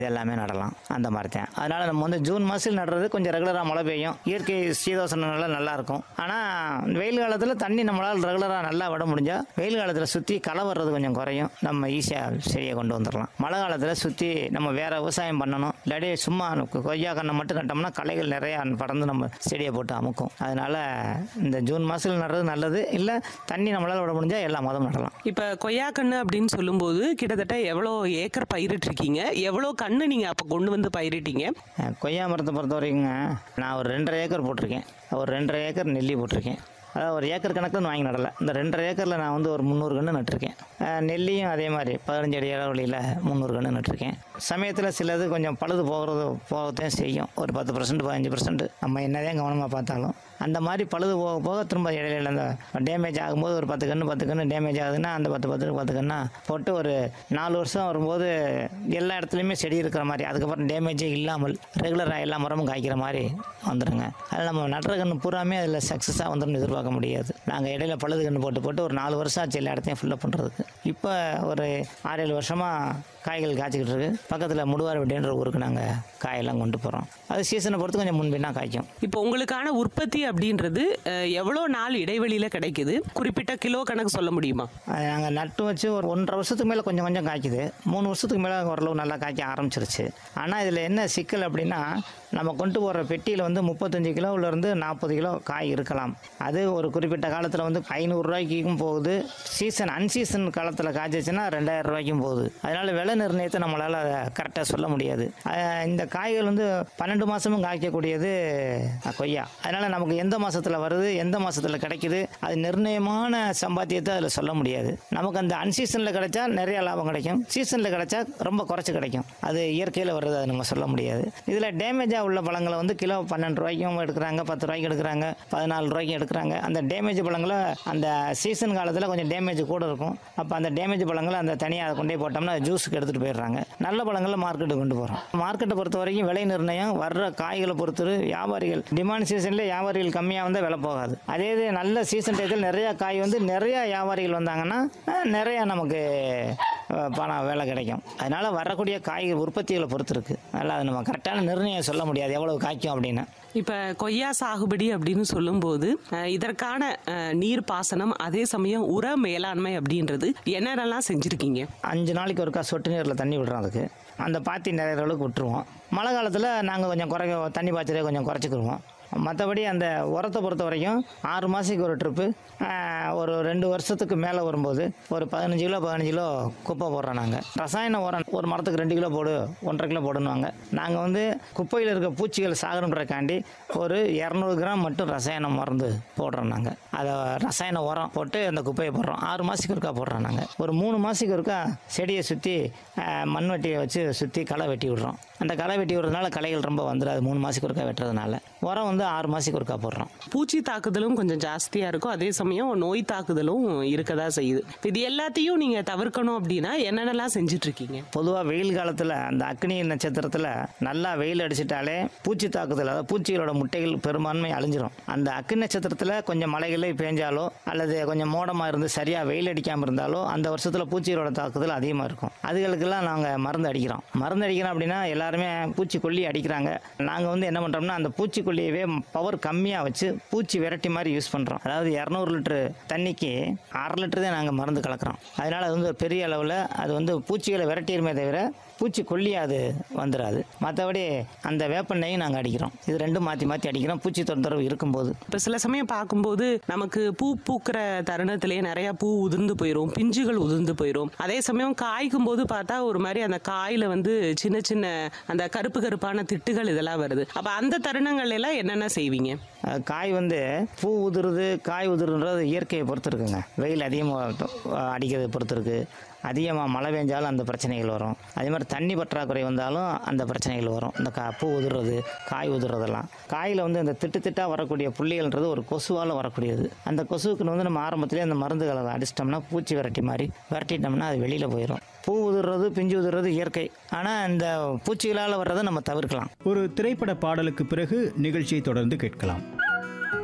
இது எல்லாமே நடலாம் அந்த மாதிரி தான் அதனால் நம்ம வந்து ஜூன் மாதத்தில் நடுறது கொஞ்சம் ரெகுலராக மழை பெய்யும் இயற்கை சீதோசன நிலை நல்லா இருக்கும் ஆனால் வெயில் காலத்தில் தண்ணி நம்மளால் ரெகுலராக நல்லா விட முடிஞ்சால் வெயில் காலத்தில் சுற்றி களை வர்றது கொஞ்சம் குறையும் நம்ம ஈஸியாக செடியை கொண்டு வந்துடலாம் மழை காலத்தில் சுற்றி நம்ம வேற விவசாயம் பண்ணணும் இல்லாட்டி சும்மா கொய்யா கண்ணை மட்டும் நட்டோம்னா களைகள் நிறையா படர்ந்து நம்ம செடியை போட்டு அமுக்கும் அதனால இந்த ஜூன் மாதத்தில் நடுறது நல்லது இல்லை தண்ணி நம்மளால் விட முடிஞ்சால் எல்லா மாதமும் நடலாம் இப்ப கொய்யா கண்ணு அப்படின்னு சொல்லும்போது கிட்டத்தட்ட எவ்வளோ ஏக்கர் பயிரிட்டிருக்கீங்க எவ்வளோ கண்ணு நீங்க அப்ப கொண்டு வந்து பயிரிட்டீங்க அஹ் கொய்யா மரத்தை பொறுத்த வரைக்குங்க நான் ஒரு ரெண்டரை ஏக்கர் போட்டிருக்கேன் ஒரு ரெண்டரை ஏக்கர் நெல்லி போட்டிருக்கேன் அதாவது ஒரு ஏக்கர் கணக்கில் வாங்கி நடலை இந்த ரெண்டரை ஏக்கரில் நான் வந்து ஒரு முந்நூறு கன்று நட்டிருக்கேன் அஹ் நெல்லியும் அதே மாதிரி பதினஞ்சு அடி இடைவெளியில் முந்நூறு கன்று நட்டிருக்கேன் சமயத்தில் சிலது கொஞ்சம் பழுது போகிறது போகத்தான் செய்யும் ஒரு பத்து பர்சன்ட் பதினஞ்சு பர்சன்ட் நம்ம என்னதான் கவனமாக பார்த்தாலும் அந்த மாதிரி பழுது போக போக திரும்ப இடையில அந்த டேமேஜ் ஆகும்போது ஒரு பத்து கன்று பத்து கன்று டேமேஜ் ஆகுதுன்னா அந்த பத்து பத்து பத்து கன்னா போட்டு ஒரு நாலு வருஷம் வரும்போது எல்லா இடத்துலையுமே செடி இருக்கிற மாதிரி அதுக்கப்புறம் டேமேஜே இல்லாமல் ரெகுலராக எல்லா மரமும் காய்க்கிற மாதிரி வந்துடுங்க அதில் நம்ம நடுற கன்று பூராமே அதில் சக்ஸஸாக வந்துடும் எதிர்பார்க்க முடியாது நாங்கள் இடையில பழுது கன்று போட்டு போட்டு ஒரு நாலு வருஷம் ஆச்சு எல்லா இடத்தையும் ஃபில்லப் பண்ணுறதுக்கு இப்போ ஒரு ஆறு ஏழு வருஷமாக காய்கள் காய்ச்சிக்கிட்டு இருக்கு பக்கத்தில் முடுவார்பட்டின்ற ஊருக்கு நாங்கள் காயெல்லாம் கொண்டு போகிறோம் அது சீசனை பொறுத்து கொஞ்சம் முன்பின்னா காய்க்கும் இப்போ உங்களுக்கான உற்பத்தி அப்படின்றது அஹ், எவ்வளோ நாள் இடைவெளியில கிடைக்குது குறிப்பிட்ட கிலோ கணக்கு சொல்ல முடியுமா அது நாங்கள் நட்டு வச்சு ஒரு ஒன்றரை வருஷத்துக்கு மேலே கொஞ்சம் கொஞ்சம் காய்க்குது மூணு வருஷத்துக்கு மேலே ஓரளவு நல்லா காய்க்க ஆரம்பிச்சிருச்சு ஆனால் இதில் என்ன சிக்கல் அப்படின்னா நம்ம கொண்டு போகிற பெட்டியில் வந்து முப்பத்தஞ்சு கிலோவிலேருந்து நாற்பது கிலோ காய் இருக்கலாம் அது ஒரு குறிப்பிட்ட காலத்தில் வந்து ஐநூறுரூவாய்க்கும் போகுது சீசன் அன்சீசன் காலத்தில் காய்ச்சிச்சுன்னா ரெண்டாயிரம் ரூபாய்க்கும் போகுது அதனால் விலை நிர்ணயத்தை நம்மளால் அதை கரெக்டாக சொல்ல முடியாது அஹ் இந்த காய்கள் வந்து பன்னெண்டு மாதமும் காய்க்கக்கூடியது அஹ், கொய்யா அதனால் நமக்கு எந்த மாதத்தில் வருது எந்த மாதத்தில் கிடைக்குது அது நிர்ணயமான சம்பாத்தியத்தை அதில் சொல்ல முடியாது நமக்கு அந்த அன்சீசனில் கிடைச்சா நிறைய லாபம் கிடைக்கும் சீசனில் கிடைச்சா ரொம்ப குறைச்சி கிடைக்கும் அது இயற்கையில் வர்றது அது நம்ம சொல்ல முடியாது இதில் டேமேஜாக உள்ள பழங்களை வந்து கிலோ பன்னெண்டு ரூபாய்க்கும் எடுக்கிறாங்க பத்து ரூபாய்க்கு எடுக்கிறாங்க பதினாலு ரூபாய்க்கும் எடுக்கிறாங்க அந்த டேமேஜ் பழங்களை அந்த சீசன் காலத்தில் கொஞ்சம் டேமேஜ் கூட இருக்கும் அப்போ அந்த டேமேஜ் பழங்களை அந்த தனியாக அதை கொண்டே போட்டோம்னா அது ஜூஸுக்கு எடுத்துகிட்டு போயிடுறாங்க நல்ல பழங்களை மார்க்கெட்டுக்கு கொண்டு போகிறோம் மார்க்கெட்டை பொறுத்த வரைக்கும் விலை நிர்ணயம் வர்ற காய்களை பொறுத்து வியாபாரிகள் டிமாண்ட் சீசனில் வியாபாரிகள் கம்மியாக வந்தால் விலை போகாது அதே இது நல்ல சீசன் டயத்தில் நிறைய காய் வந்து நிறைய வியாபாரிகள் வந்தாங்கன்னா அஹ், நிறைய நமக்கு அஹ், பணம் வேலை கிடைக்கும் அதனால வரக்கூடிய காய் உற்பத்திகளை பொறுத்து இருக்கு அதனால் அது நம்ம கரெக்டான நிர்ணயம் சொல்ல முடியாது எவ்வளவு காய்க்கும் அப்படின்னு இப்ப கொய்யா சாகுபடி அப்படின்னு சொல்லும்போது அஹ், இதற்கான அஹ், நீர் பாசனம் அதே சமயம் உர மேலாண்மை அப்படின்றது என்னென்னலாம் செஞ்சிருக்கீங்க அஞ்சு நாளைக்கு ஒருக்கா சொட்டு நீரில் தண்ணி விடுறோம் அதுக்கு அந்த பாத்தி நிறைய அளவுக்கு விட்டுருவோம் மழை காலத்தில் நாங்கள் கொஞ்சம் குறைக்க தண்ணி பாய்ச்சலே கொஞ்சம் குறைச்சிக்கிருவோம் மற்றபடி அந்த உரத்தை பொறுத்த வரைக்கும் ஆறு மாதத்துக்கு ஒரு ட்ரிப்பு ஒரு ரெண்டு வருஷத்துக்கு மேலே வரும்போது ஒரு பதினஞ்சு கிலோ பதினஞ்சு கிலோ குப்பை போடுறோம் நாங்கள் ரசாயன உரம் ஒரு மரத்துக்கு ரெண்டு கிலோ போடு ஒன்றரை கிலோ போடுன்னுவாங்க நாங்கள் வந்து குப்பையில் இருக்க பூச்சிகள் சாகணுன்றக்காண்டி ஒரு இரநூறு கிராம் மட்டும் ரசாயன மருந்து போடுறோம் நாங்கள் அதை ரசாயன உரம் போட்டு அந்த குப்பையை போடுறோம் ஆறு மாதத்துக்கு ஒருக்கா போடுறோம் நாங்கள் ஒரு மூணு மாதத்துக்கு ஒருக்கா செடியை சுற்றி மண் வெட்டியை வச்சு சுற்றி களை வெட்டி விடுறோம் அந்த களை வெட்டி விடுறதுனால களைகள் ரொம்ப வந்துடாது மூணு மாதத்துக்கு ஒருக்கா வெட்டுறதுனால உரம் வந்து ஆறு மாதத்துக்கு ஒருக்கா போடுறோம் பூச்சி தாக்குதலும் கொஞ்சம் ஜாஸ்தியா இருக்கும் அதே சமயம் நோய் தாக்குதலும் இருக்கதா செய்யுது இது எல்லாத்தையும் நீங்க தவிர்க்கணும் அப்படின்னா என்னென்னலாம் செஞ்சுட்டு இருக்கீங்க பொதுவாக வெயில் காலத்தில் அந்த அக்னி நட்சத்திரத்தில் நல்லா வெயில் அடிச்சிட்டாலே பூச்சி தாக்குதல் அதாவது பூச்சிகளோட முட்டைகள் பெரும்பான்மை அழிஞ்சிரும் அந்த அக்னி நட்சத்திரத்தில் கொஞ்சம் மழைகளே பேஞ்சாலோ அல்லது கொஞ்சம் மோடமாக இருந்து சரியாக வெயில் அடிக்காமல் இருந்தாலோ அந்த வருஷத்தில் பூச்சிகளோட தாக்குதல் அதிகமாக இருக்கும் அதுகளுக்கெல்லாம் நாங்கள் மருந்து அடிக்கிறோம் மருந்து அடிக்கிறோம் அப்படின்னா எல்லாருமே பூச்சிக்கொல்லி அடிக்கிறாங்க நாங்கள் வந்து என்ன பண்ணுறோம்னா அந்த பூச்சிக்கொல்லியவே பவர் கம்மியாக வச்சு பூச்சி விரட்டி மாதிரி யூஸ் பண்ணுறோம் அதாவது இரநூறு லிட்டரு தண்ணிக்கு அரை லிட்டர் தான் நாங்கள் மருந்து கலக்கிறோம் அதனால் அது வந்து ஒரு பெரிய அளவில் அது வந்து பூச்சிகளை விரட்டிடுமே தவிர பூச்சி கொல்லி அது வந்துடாது மற்றபடி அந்த வேப்பெண்ணையும் நாங்கள் அடிக்கிறோம் இது ரெண்டும் மாற்றி மாற்றி அடிக்கிறோம் பூச்சி தொந்தரவு இருக்கும்போது இப்ப சில சமயம் பார்க்கும்போது நமக்கு பூ பூக்கிற தருணத்திலேயே நிறைய பூ உதிர்ந்து போயிடும் பிஞ்சுகள் உதிர்ந்து போயிடும் அதே சமயம் காய்க்கும் போது பார்த்தா ஒரு மாதிரி அந்த காயில வந்து சின்ன சின்ன அந்த கருப்பு கருப்பான திட்டுகள் இதெல்லாம் வருது அப்ப அந்த தருணங்கள்ல எல்லாம் என்னென்ன செய்வீங்க அஹ் காய் வந்து பூ உதிருது காய் உதிருன்றது இயற்கையை பொறுத்து இருக்குங்க வெயில் அதிகமாக அடிக்கிறதை பொறுத்து இருக்கு அதிகமாக மழை பெஞ்சாலும் அந்த பிரச்சனைகள் வரும் அதே மாதிரி தண்ணி பற்றாக்குறை வந்தாலும் அந்த பிரச்சனைகள் வரும் இந்த கா பூ உதிர்றது காய் உதிர்றதெல்லாம் காயில் வந்து இந்த திட்டு திட்டாக வரக்கூடிய புள்ளிகள்ன்றது ஒரு கொசுவால் வரக்கூடியது அந்த கொசுவுக்கு வந்து நம்ம ஆரம்பத்திலே அந்த மருந்துகளை அடிச்சிட்டோம்னா பூச்சி விரட்டி மாதிரி விரட்டிட்டோம்னா அது வெளியில் போயிடும் பூ உதிர்றது பிஞ்சு உதிர்றது இயற்கை ஆனால் இந்த பூச்சிகளால் வர்றதை நம்ம தவிர்க்கலாம் ஒரு திரைப்பட பாடலுக்கு பிறகு நிகழ்ச்சியை தொடர்ந்து கேட்கலாம்